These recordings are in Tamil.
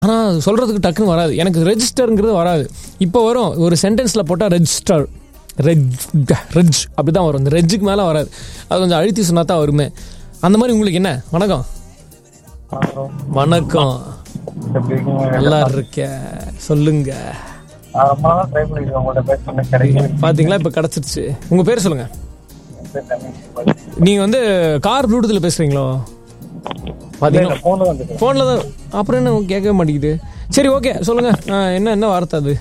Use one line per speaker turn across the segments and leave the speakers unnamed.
ஆனால் சொல்கிறதுக்கு டக்குன்னு வராது எனக்கு ரெஜிஸ்டருங்கிறது வராது இப்போ வரும் ஒரு சென்டென்ஸில் போட்டால் ரெஜிஸ்டர் ரெஜ் ரெஜ் அப்படி தான் வரும் இந்த ரெஜ்ஜுக்கு மேலே வராது அது கொஞ்சம் அழுத்தி சொன்னா தான் வருமே அந்த மாதிரி உங்களுக்கு என்ன வணக்கம் வணக்கம்
எப்படி இருக்கீங்க?
நல்லா இருக்க சொல்லுங்க
நான் ரொம்ப நாளா try பண்ணிருக்கேன் உங்கள்ட்ட பேசணும்னு கிடைக்கல.
பாத்தீங்களா இப்போ கிடச்சிருச்சு உங்கள் பேர் சொல்லுங்க
சரி, தம்பி.
நீங்கள் வந்து கார் ப்ளூடூத்தில் பேசுகிறீங்களோ
இல்ல,
பார்த்தீங்களா
இல்ல, phone வந்துச்சு.
ஃபோனில் தான் அப்புறம் என்ன கேட்கவே மாட்டேங்குது சரி ஓகே சொல்லுங்க ஆ, என்ன என்ன வார்த்தை அது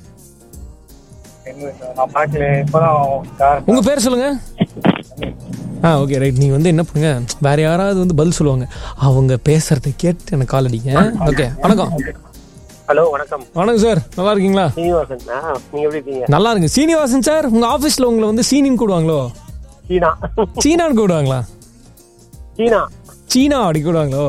எங்க வீட்டுல நான் பார்க்கல. இப்பதான் car
உங்கள் பேர் சொல்லுங்க ஆ ஓகே ரைட் நீங்கள் வந்து என்ன பண்ணுங்க வேற யாராவது வந்து பதில் சொல்லுவாங்க அவங்க பேசுறதை கேட்டு எனக்கு கால் அடிங்க ஓகே வணக்கம்
ஹலோ வணக்கம்
வணக்கம் சார் நல்லா இருக்கீங்களா
சீனிவாசன் ஆ நீங்க எப்படி இருக்கீங்க
நல்லா இருக்கு சீனிவாசன் சார் உங்கள் ஆஃபீஸில் உங்களை வந்து சீனின்னு கூடுவாங்களோ
சீனா
சீனான்னு கூடுவாங்களா
சீனா
சீனா அப்படி கூடுவாங்களோ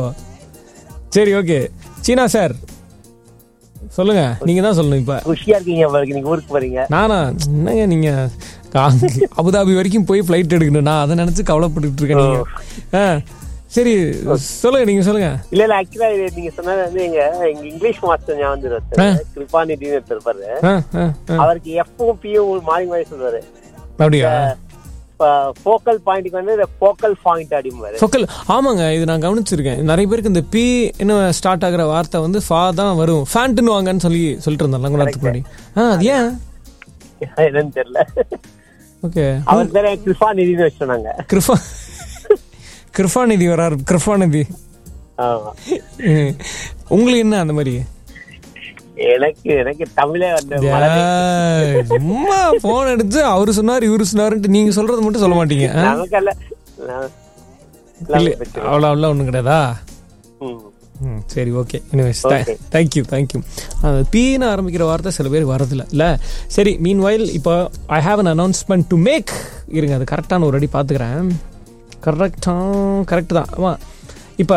சரி ஓகே சீனா சார் சொல்லுங்க நீங்க தான் சொல்லணும் இப்ப
குஷியா இருக்கீங்க பாருங்க நீங்க ஊருக்கு போறீங்க
நானா என்னங்க நீங்க கா- அபுதாபி வரைக்கும் போய் ஃப்ளைட் எடுக்கணும் நான் அதை நினைச்சு கவலைப்பட்டுட்டு இருக்கேன் நீங்க ஆ சரி சொல்லுங்க நீங்க சொல்லுங்க
இல்ல இல்ல ஆக்சுவலா நீங்க சொன்னது வந்து எங்க எங்க இங்கிலீஷ் மாஸ்டர் ஞாபகம் வந்து ஒருத்தர் கிருபாநிதினு ஒருத்தர் இருப்பாரு
ஆ, ஆ, ஆ.
அவருக்கு எஃப்பும் பியும் மாறி மாறி சொல்லுவாரு
அப்படியா
ஃபோக்கல் பாயிண்ட்டுக்கு வந்து ஃபோக்கல் பாயிண்ட் அப்படிம்பாரு
சொக்கல் ஆமாங்க இது நான் கவனிச்சிருக்கேன் நிறைய பேருக்கு இந்த பி இன்னும் ஸ்டார்ட் ஆகுற வார்த்தை வந்து ஃபா தான் வரும் ஃபேண்ட்டுன்னு வாங்கன்னு சொல்லி சொல்லிட்டு இருந்தாங்க கொஞ்ச நேரத்துக்கு முன்னாடி ஆ அது ஏன்
என்னன்னு தெரியல
ஓகே
அவர் பேர கிருபாநிதினு வச்சோம்
கிருஃபா கிருஃபாநிதி வராரு கிருஃபாநிதி
ஆமா
ம். உங்களுக்கு என்ன அந்த மாதிரி
எனக்கு எனக்கு தமிழே வந்து மறந்தே.
ஏய், சும்மா போன் எடுத்து அவரு சொன்னாரு இவரு சொன்னாருன்ட்டு நீங்க சொல்றது மட்டும் சொல்ல மாட்டீங்க ஆ?
நமக்கல்ல நான்
இல்ல அவ்வளோ அவ்வளோ ஒன்றும் கிடையாதா
ம்.
ம் சரி okay anyways
Okay.
Thank you thank you அந்த பீன்னு ஆரம்பிக்கிற வார்த்தை சில பேர் வரதில்ல இல்லை சரி மீன் வயல் இப்போ I have an announcement to make இருங்க அது கரெக்டான ஒரு அடி பார்த்துக்கிறேன் கரெக்டாக கரெக்டு தான் ஆமாம் இப்போ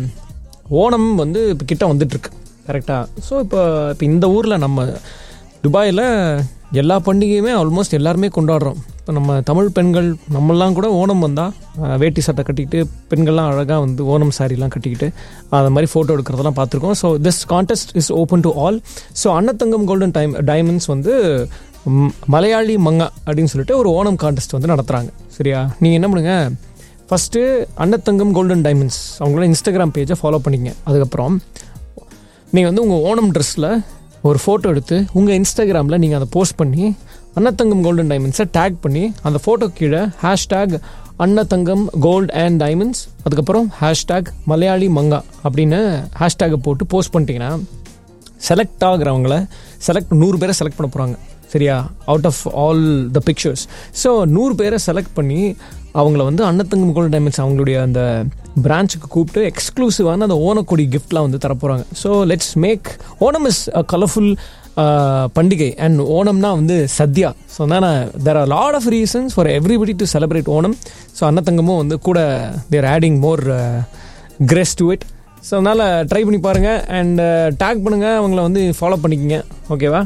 ஓணம் வந்து இப்போ கிட்ட வந்துட்டுருக்கு கரெக்டாக ஸோ இப்போ இப்போ இந்த ஊரில் நம்ம துபாயில் எல்லா பண்டிகையுமே ஆல்மோஸ்ட் எல்லாருமே கொண்டாடுறோம் இப்போ நம்ம தமிழ் பெண்கள் நம்மெல்லாம் கூட ஓணம் வந்தால் வேட்டி சட்டை கட்டிக்கிட்டு பெண்கள்லாம் அழகாக வந்து ஓணம் சாரிலாம் கட்டிக்கிட்டு அது மாதிரி ஃபோட்டோ எடுக்கிறதெல்லாம் பார்த்துருக்கோம் so this contest is open to all so Annathangam golden time diamonds வந்து ம், மலையாளி மங்கா அப்படின்னு சொல்லிட்டு ஒரு ஓணம் கான்டெஸ்ட் வந்து நடத்துகிறாங்க சரியா நீங்கள் என்ன பண்ணுங்க ஃபஸ்ட்டு அன்னத்தங்கம் கோல்டன் டைமண்ட்ஸ் அவங்களோட இன்ஸ்டாகிராம் பேஜை ஃபாலோ பண்ணிக்கங்க அதுக்கப்புறம் நீங்கள் வந்து உங்கள் ஓணம் ட்ரெஸ்ஸில் ஒரு ஃபோட்டோ எடுத்து உங்கள் இன்ஸ்டாகிராமில் நீங்கள் அதை போஸ்ட் பண்ணி அன்னத்தங்கம் கோல்டன் டைமண்ட்ஸை டேக் பண்ணி அந்த ஃபோட்டோ கீழே hashtag Annathangam gold and diamonds அதுக்கப்புறம் ஹேஷ்டேக் மலையாளி மங்கா அப்படின்னு ஹேஷ்டேக்கை போட்டு போஸ்ட் பண்ணிட்டீங்கன்னா செலக்ட் ஆகுறவங்கள செலக்ட் நூறு பேரை செலக்ட் பண்ண போகிறாங்க சரியா out of all the pictures so நூறு பேரை செலக்ட் பண்ணி அவங்கள வந்து அன்னத்தங்கம் கோல்டு டைமண்ட்ஸ் அவங்களுடைய அந்த பிரான்ச்சுக்கு கூப்பிட்டு எக்ஸ்க்ளூசிவான அந்த ஓனக்கொடி கிஃப்ட்லாம் வந்து தரப்போகிறாங்க so let's make Onam is a colourful பண்டிகை அண்ட் ஓணம்னா வந்து சத்யா ஸோ அதனால் there are lot of reasons for everybody to celebrate Onam so அன்னத்தங்கமும் வந்து கூட they're adding more grace to it so அதனால் ட்ரை பண்ணி பாருங்கள் அண்ட் டேக் பண்ணுங்கள் அவங்கள வந்து ஃபாலோ பண்ணிக்கங்க ஓகேவா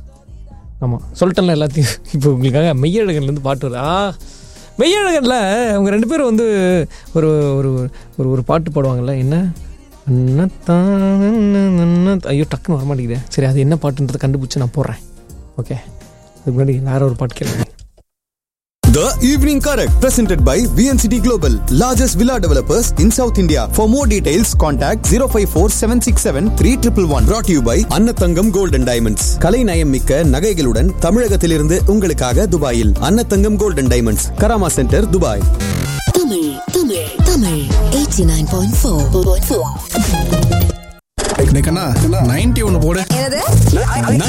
ஆமாம் சொல்லிட்டேன்ல எல்லாத்தையும் இப்போ உங்களுக்காக மெய்யழகன்லேருந்து பாட்டு வருது ஆ மெய்யழகனில் அவங்க ரெண்டு பேரும் வந்து ஒரு ஒரு ஒரு ஒரு பாட்டு பாடுவாங்கல்ல என்ன அன்னத்தான் அன்னத் ஐயோ டக்குன்னு வர மாட்டேங்குதே சரி அது என்ன பாட்டுன்றதை கண்டுபிடிச்சி நான் போடுறேன் ஓகே அதுக்கு முன்னாடி வேற ஒரு பாட்டு கேட்குறேன்
The Evening Correct, presented by VNCT Global, largest villa developers in South India. For more details, contact 054 767 3111. Brought to you by அன்னத்தங்கம் Gold and Diamonds. கலை நயம் மிக்க நகைகளுடன் தமிழகத்திலிருந்து உங்களுக்காக துபாயில் Annathangam Gold and Diamonds, Karama centre Dubai
Tamil Tamil Tamil 89.4
ninety ஒன்னு போடு
என்னது